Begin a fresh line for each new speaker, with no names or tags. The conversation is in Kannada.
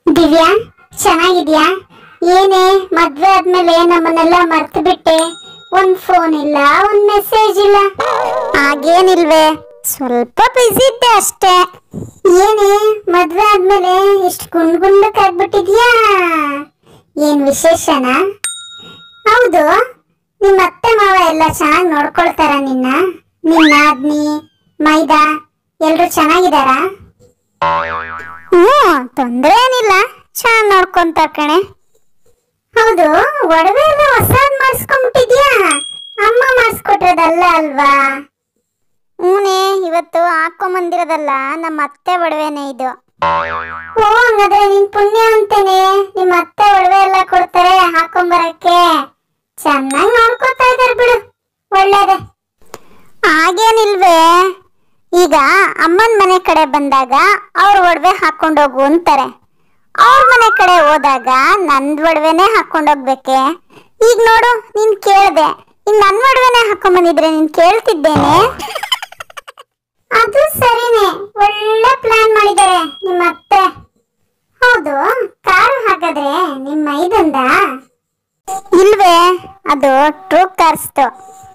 ದಿವ್ಯಾ ಚೆನ್ನಾಗಿದ್ಯಾ ಏನೇ ಮದ್ವೆ ಆದ್ಮೇಲೆ ನಮ್ಮನ್ನೆಲ್ಲ ಮರ್ತು ಬಿಟ್ಟೆ ಒಂದ್ ಫೋನ್ ಇಲ್ಲ ಒಂದ್ ಮೆಸೇಜ್ ಇಲ್ಲ ಹಾಗೇನಿಲ್ವೇ ಸ್ವಲ್ಪ ಬಿಸಿ ಇದ್ದೆ ಅಷ್ಟೇ ಏನೇ ಮದ್ವೆ ಆದ್ಮೇಲೆ ಇಷ್ಟು ಗುಂಡ್ ಗುಂಡಕ್ಕಾಗ್ಬಿಟ್ಟಿದ್ಯಾ ಏನ್ ವಿಶೇಷನಾ ಹೌದು ನಿಮ್ಮ ಅತ್ತೆ ಮಾವ ಎಲ್ಲ ಚೆನ್ನಾಗಿ ನೋಡ್ಕೊಳ್ತಾರ ನಿನ್ನ ನಿನ್ನ ಆದ್ನಿ ಮೈದಾ ಎಲ್ರು ಚೆನ್ನಾಗಿದಾರಾ ಹ್ಮ್ ತೊಂದ್ರೆ ಏನಿಲ್ಲ ಚೆನ್ನಾಗಿ ನೋಡ್ಕೊಂತ ಕಣೆ ಹೌದು ಒಡವೆ ಎಲ್ಲ ಹೊಸಾದ್ ಮಾಡಿಸ್ಕೊಂಡ್ಬಿಟ್ಟಿದ್ಯಾ ಅಮ್ಮ ಮಾಡಿಸ್ಕೊಟ್ರದಲ್ಲ ಅಲ್ವಾ ಹ್ಞೂನೇ ಇವತ್ತು ಹಾಕೊಂಬಂದಿರೋದಲ್ಲ ನಮ್ಮ ಅತ್ತೆ ಒಡವೆನೇ ಇದು ಓ ಹಂಗಾದ್ರೆ ನಿನ್ ಪುಣ್ಯ ಅಂತೇನೆ ನಿಮ್ಮ ಅತ್ತೆ ಒಡವೆ ಎಲ್ಲ ಕೊಡ್ತಾರೆ ಹಾಕೊಂಬರಕ್ಕೆ ಚೆನ್ನಾಗಿ ನೋಡ್ಕೊತಾ ಇದಾರೆ ಬಿಡು ಒಳ್ಳೇದೆ ಹಾಗೇನಿಲ್ವೇ ಈಗ ಅಮ್ಮನ ಮನೆ ಕಡೆ ಬಂದಾಗ ಅವ್ರ ಒಡವೆ ಹಾಕೊಂಡೋಗು ಅಂತಾರೆ ಅವ್ರ ಮನೆ ಕಡೆ ಹೋದಾಗ ನಂದ್ ಒಡವೆನೇ ಹಾಕೊಂಡೋಗ್ಬೇಕೆ ಈಗ ನೋಡು ನೀನ್ ಕೇಳ್ದೆ ಈಗ ನನ್ ಒಡವೆನೇ ಹಾಕೊಂಡ್ ನೀನ್ ಕೇಳ್ತಿದ್ದೇನೆ ಅದು ಸರಿನೇ ಒಳ್ಳೆ ಪ್ಲಾನ್ ಮಾಡಿದ್ದಾರೆ ನಿಮ್ಮ ಅತ್ತೆ ಹೌದು ಕಾರು ಹಾಗಾದ್ರೆ ನಿಮ್ಮ ಐದಂದ ಇಲ್ವೇ ಅದು ಟ್ರೂ ಕಾರ್ಸ್ತು